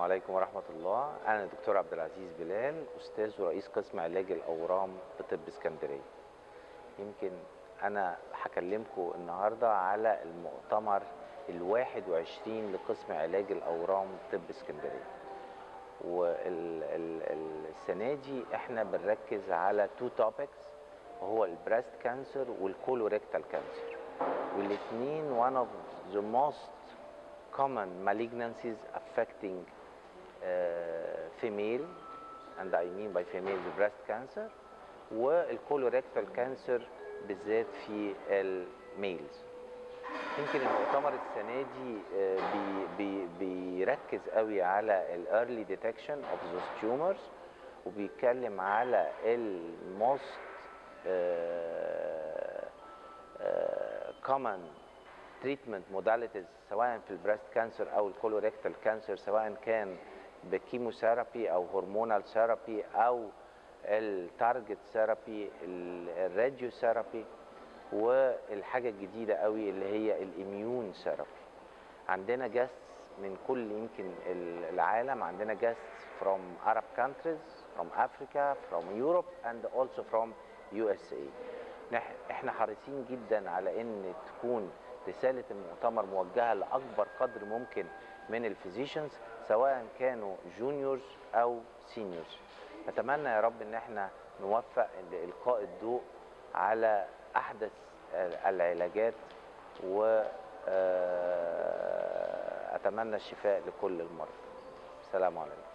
عليكم ورحمة الله أنا الدكتور عبد العزيز بلال أستاذ ورئيس قسم علاج الأورام بطب اسكندرية يمكن أنا هكلمكم النهاردة على المؤتمر الواحد وعشرين لقسم علاج الأورام طب اسكندرية والسنة دي احنا بنركز على تو توبكس وهو البريست كانسر والكولوريكتال كانسر والاثنين one of the most common malignancies affecting uh, female and I mean by female the breast cancer والكولوريكتال كانسر بالذات في الميلز يمكن المؤتمر السنه دي آه، بي بي بيركز قوي على الايرلي ديتكشن اوف those tumors وبيتكلم على الموست common treatment modalities سواء في البريست كانسر او الكولوريكتال كانسر سواء كان بكيموثيرابي او هرمونال ثيرابي او التارجت ثيرابي الراديو ثيرابي والحاجه الجديده قوي اللي هي الاميون ثيرابي عندنا جاستس من كل يمكن العالم عندنا جاستس from Arab countries from Africa from Europe and also from USA نح- احنا حريصين جدا على ان تكون رساله المؤتمر موجهه لاكبر قدر ممكن من الفيزيشنز سواء كانوا جونيورز او سينيورز نتمنى يا رب ان احنا نوفق لالقاء الضوء على احدث العلاجات و آه، اتمنى الشفاء لكل المرضى السلام عليكم